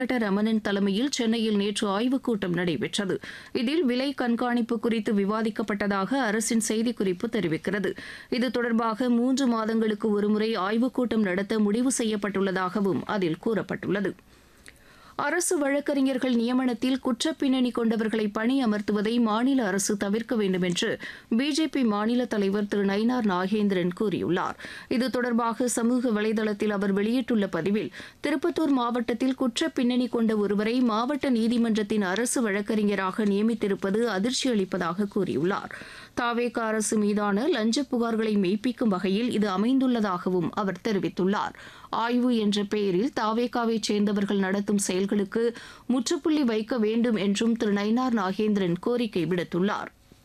ரமணன் தலைமையில் சென்னையில் நேற்று ஆய்வுக் கூட்டம் நடைபெற்றது இதில் விலை கண்காணிப்பு குறித்து விவாதிக்கப்பட்டதாக அரசின் செய்திக்குறிப்பு தெரிவிக்கிறது இது தொடர்பாக மூன்று மாதங்களுக்கு ஒருமுறை ஆய்வுக் கூட்டம் நடத்த முடிவு செய்யப்பட்டுள்ளதாகவும் அதில் கூறப்பட்டுள்ளது அரசு வழக்கறிஞர்கள் நியமனத்தில் குற்றப் பின்னணி கொண்டவர்களை பணி அமர்த்துவதை மாநில அரசு தவிர்க்க வேண்டும் என்று பிஜேபி மாநில தலைவர் திரு நயினார் நாகேந்திரன் கூறியுள்ளார் இது தொடர்பாக சமூக வலைதளத்தில் அவர் வெளியிட்டுள்ள பதிவில் திருப்பத்தூர் மாவட்டத்தில் குற்றப் பின்னணி கொண்ட ஒருவரை மாவட்ட நீதிமன்றத்தின் அரசு வழக்கறிஞராக நியமித்திருப்பது அதிர்ச்சி அளிப்பதாக கூறியுள்ளார் தாவேக அரசு மீதான லஞ்ச புகார்களை மெய்ப்பிக்கும் வகையில் இது அமைந்துள்ளதாகவும் அவர் தெரிவித்துள்ளார் ஆய்வு என்ற பெயரில் தாவேகாவைச் சேர்ந்தவர்கள் நடத்தும் செயல்களுக்கு முற்றுப்புள்ளி வைக்க வேண்டும் என்றும் திரு நயினார் நாகேந்திரன் கோரிக்கை விடுத்துள்ளார்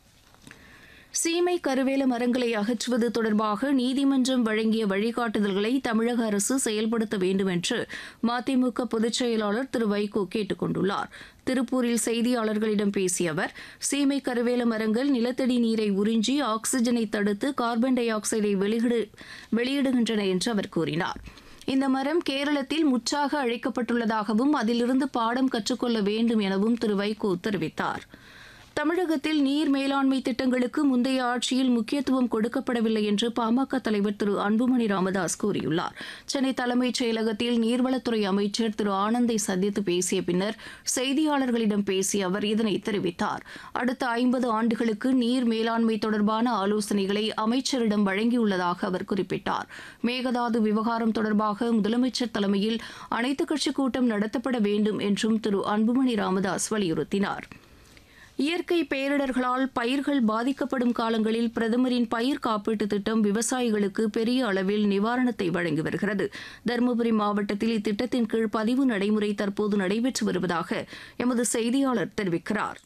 சீமை கருவேல மரங்களை அகற்றுவது தொடர்பாக நீதிமன்றம் வழங்கிய வழிகாட்டுதல்களை தமிழக அரசு செயல்படுத்த வேண்டும் என்று மதிமுக பொதுச் செயலாளர் திரு வைகோ கேட்டுக் கொண்டுள்ளார் திருப்பூரில் செய்தியாளர்களிடம் பேசிய அவர் சீமை கருவேல மரங்கள் நிலத்தடி நீரை உறிஞ்சி ஆக்ஸிஜனை தடுத்து கார்பன் டை ஆக்சைடை வெளியிடு வெளியிடுகின்றன என்று அவர் கூறினார் இந்த மரம் கேரளத்தில் முற்றாக அழைக்கப்பட்டுள்ளதாகவும் அதிலிருந்து பாடம் கற்றுக்கொள்ள வேண்டும் எனவும் திரு வைகோ தெரிவித்தார் தமிழகத்தில் நீர் மேலாண்மை திட்டங்களுக்கு முந்தைய ஆட்சியில் முக்கியத்துவம் கொடுக்கப்படவில்லை என்று பாமக தலைவர் திரு அன்புமணி ராமதாஸ் கூறியுள்ளார் சென்னை தலைமைச் செயலகத்தில் நீர்வளத்துறை அமைச்சர் திரு ஆனந்தை சந்தித்து பேசிய பின்னர் செய்தியாளர்களிடம் பேசிய அவர் இதனை தெரிவித்தார் அடுத்த ஐம்பது ஆண்டுகளுக்கு நீர் மேலாண்மை தொடர்பான ஆலோசனைகளை அமைச்சரிடம் வழங்கியுள்ளதாக அவர் குறிப்பிட்டார் மேகதாது விவகாரம் தொடர்பாக முதலமைச்சர் தலைமையில் அனைத்துக் கட்சிக் கூட்டம் நடத்தப்பட வேண்டும் என்றும் திரு அன்புமணி ராமதாஸ் வலியுறுத்தினார் இயற்கை பேரிடர்களால் பயிர்கள் பாதிக்கப்படும் காலங்களில் பிரதமரின் பயிர் காப்பீட்டுத் திட்டம் விவசாயிகளுக்கு பெரிய அளவில் நிவாரணத்தை வழங்கி வருகிறது தருமபுரி மாவட்டத்தில் இத்திட்டத்தின் கீழ் பதிவு நடைமுறை தற்போது நடைபெற்று வருவதாக எமது செய்தியாளர் தெரிவிக்கிறார்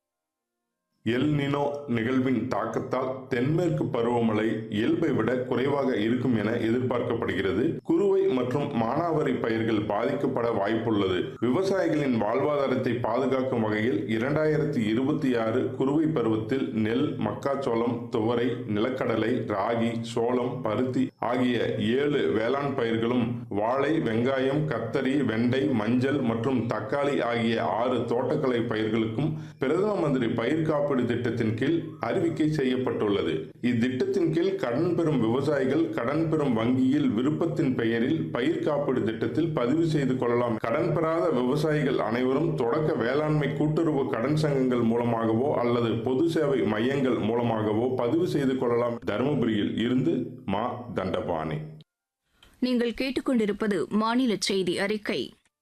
எல் நினோ நிகழ்வின் தாக்கத்தால் தென்மேற்கு பருவமழை இயல்பை விட குறைவாக இருக்கும் என எதிர்பார்க்கப்படுகிறது குறுவை மற்றும் மானாவாரி பயிர்கள் பாதிக்கப்பட வாய்ப்புள்ளது விவசாயிகளின் வாழ்வாதாரத்தை பாதுகாக்கும் வகையில் இரண்டாயிரத்தி இருபத்தி ஆறு குறுவை பருவத்தில் நெல் மக்காச்சோளம் துவரை நிலக்கடலை ராகி சோளம் பருத்தி ஆகிய ஏழு வேளாண் பயிர்களும் வாழை வெங்காயம் கத்தரி வெண்டை மஞ்சள் மற்றும் தக்காளி ஆகிய ஆறு தோட்டக்கலை பயிர்களுக்கும் பிரதம மந்திரி பயிர் காப்பீடு திட்டத்தின் கீழ் அறிவிக்கை செய்யப்பட்டுள்ளது இத்திட்டத்தின் கீழ் கடன் பெறும் விவசாயிகள் கடன் பெறும் வங்கியில் விருப்பத்தின் பெயரில் பயிர் காப்பீடு திட்டத்தில் பதிவு செய்து கொள்ளலாம் கடன் பெறாத விவசாயிகள் அனைவரும் தொடக்க வேளாண்மை கூட்டுறவு கடன் சங்கங்கள் மூலமாகவோ அல்லது பொது சேவை மையங்கள் மூலமாகவோ பதிவு செய்து கொள்ளலாம் தருமபுரியில் இருந்து மா தண்டபாணி நீங்கள் கேட்டுக்கொண்டிருப்பது மாநில செய்தி அறிக்கை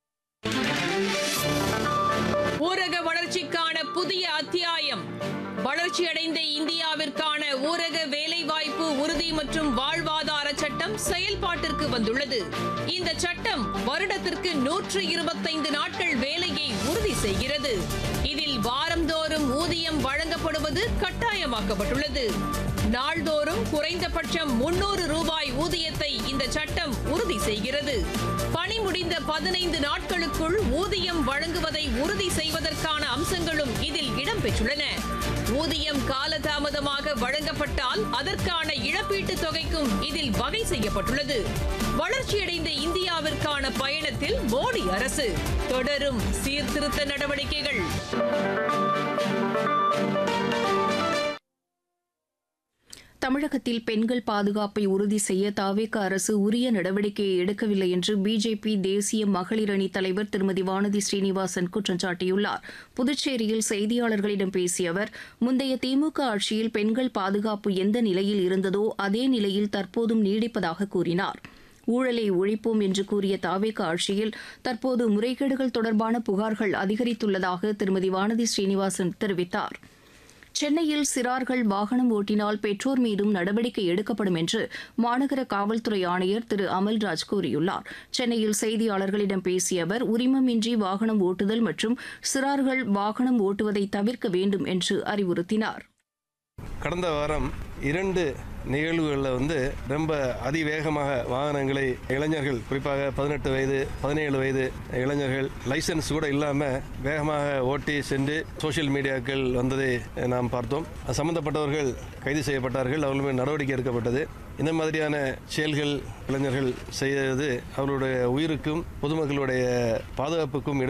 ஊரக வளர்ச்சிக்கான புதிய அத்தியாயம் வளர்ச்சியடைந்த இந்தியாவிற்கான ஊரக வேலைவாய்ப்பு உறுதி மற்றும் வாழ்வாதார சட்டம் செயல்பாட்டிற்கு வந்துள்ளது இந்த சட்டம் வருடத்திற்கு நூற்று இருபத்தைந்து நாட்கள் வேலையை உறுதி செய்கிறது இதில் வாரந்தோறும் ஊதியம் வழங்கப்படுவது கட்டாயமாக்கப்பட்டுள்ளது நாள்தோறும் குறைந்தபட்சம் முன்னூறு ரூபாய் ஊதியத்தை இந்த சட்டம் உறுதி செய்கிறது பணி முடிந்த பதினைந்து நாட்களுக்குள் ஊதியம் வழங்குவதை உறுதி செய்வதற்கான அம்சங்களும் இதில் இடம்பெற்றுள்ளன ஊதியம் காலதாமதமாக வழங்கப்பட்டால் அதற்கான இழப்பீட்டுத் தொகைக்கும் இதில் வகை செய்யப்பட்டுள்ளது வளர்ச்சியடைந்த இந்தியாவிற்கான பயணத்தில் மோடி அரசு தொடரும் சீர்திருத்த நடவடிக்கைகள் தமிழகத்தில் பெண்கள் பாதுகாப்பை உறுதி செய்ய தாவேக அரசு உரிய நடவடிக்கையை எடுக்கவில்லை என்று பிஜேபி தேசிய மகளிர் அணி தலைவர் திருமதி வானதி ஸ்ரீனிவாசன் குற்றம் சாட்டியுள்ளார் புதுச்சேரியில் செய்தியாளர்களிடம் பேசிய அவர் முந்தைய திமுக ஆட்சியில் பெண்கள் பாதுகாப்பு எந்த நிலையில் இருந்ததோ அதே நிலையில் தற்போதும் நீடிப்பதாக கூறினார் ஊழலை ஒழிப்போம் என்று கூறிய தாவேக ஆட்சியில் தற்போது முறைகேடுகள் தொடர்பான புகார்கள் அதிகரித்துள்ளதாக திருமதி வானதி ஸ்ரீனிவாசன் தெரிவித்தார் சென்னையில் சிறார்கள் வாகனம் ஓட்டினால் பெற்றோர் மீதும் நடவடிக்கை எடுக்கப்படும் என்று மாநகர காவல்துறை ஆணையர் திரு அமல்ராஜ் கூறியுள்ளார் சென்னையில் செய்தியாளர்களிடம் பேசிய அவர் உரிமமின்றி வாகனம் ஓட்டுதல் மற்றும் சிறார்கள் வாகனம் ஓட்டுவதை தவிர்க்க வேண்டும் என்று அறிவுறுத்தினார் கடந்த வாரம் இரண்டு நிகழ்வுகளில் வந்து ரொம்ப அதிவேகமாக வாகனங்களை இளைஞர்கள் குறிப்பாக பதினெட்டு வயது பதினேழு வயது இளைஞர்கள் லைசன்ஸ் கூட இல்லாமல் வேகமாக ஓட்டி சென்று சோஷியல் மீடியாக்கள் வந்ததை நாம் பார்த்தோம் அது சம்பந்தப்பட்டவர்கள் கைது செய்யப்பட்டார்கள் அவர்கள் மேல் நடவடிக்கை எடுக்கப்பட்டது இந்த மாதிரியான செயல்கள் இளைஞர்கள் செய்வது அவர்களுடைய உயிருக்கும் பொதுமக்களுடைய பாதுகாப்புக்கும்